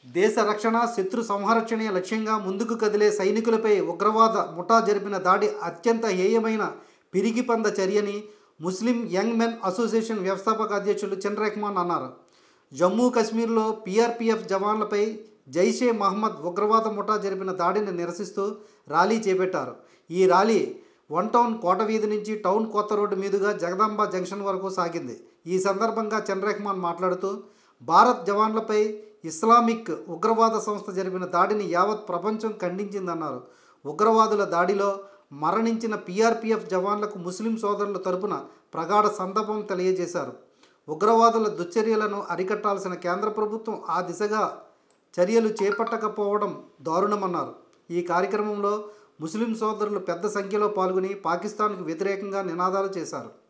దేశ రక్షణ శత్రు సంహరక్షణే లక్ష్యంగా ముందుకు కదిలే సైనికులపై ఉగ్రవాద ముఠా జరిపిన దాడి అత్యంత హేయమైన పిరిగిపంద చర్యని ముస్లిం యంగ్ మెన్ అసోసియేషన్ వ్యవస్థాపక అధ్యక్షులు చిన్ రెహమాన్ అన్నారు జమ్మూ కాశ్మీర్లో పీఆర్పీఎఫ్ జవాన్లపై జైషే మహమ్మద్ ఉగ్రవాద ముఠా జరిపిన దాడిని నిరసిస్తూ ర్యాలీ చేపట్టారు ఈ ర్యాలీ వన్ టౌన్ కోట వీధి నుంచి టౌన్ కొత్త రోడ్డు మీదుగా జగదాంబ జంక్షన్ వరకు సాగింది ఈ సందర్భంగా చంద్ర రెహమాన్ మాట్లాడుతూ భారత్ జవాన్లపై ఇస్లామిక్ ఉగ్రవాద సంస్థ జరిపిన దాడిని యావత్ ప్రపంచం ఖండించిందన్నారు ఉగ్రవాదుల దాడిలో మరణించిన పీఆర్పీఎఫ్ జవాన్లకు ముస్లిం సోదరుల తరపున ప్రగాఢ సంతాపం తెలియజేశారు ఉగ్రవాదుల దుశ్చర్యలను అరికట్టాల్సిన కేంద్ర ప్రభుత్వం ఆ దిశగా చర్యలు చేపట్టకపోవడం దారుణమన్నారు ఈ కార్యక్రమంలో ముస్లిం సోదరులు పెద్ద సంఖ్యలో పాల్గొని పాకిస్తాన్కు వ్యతిరేకంగా నినాదాలు చేశారు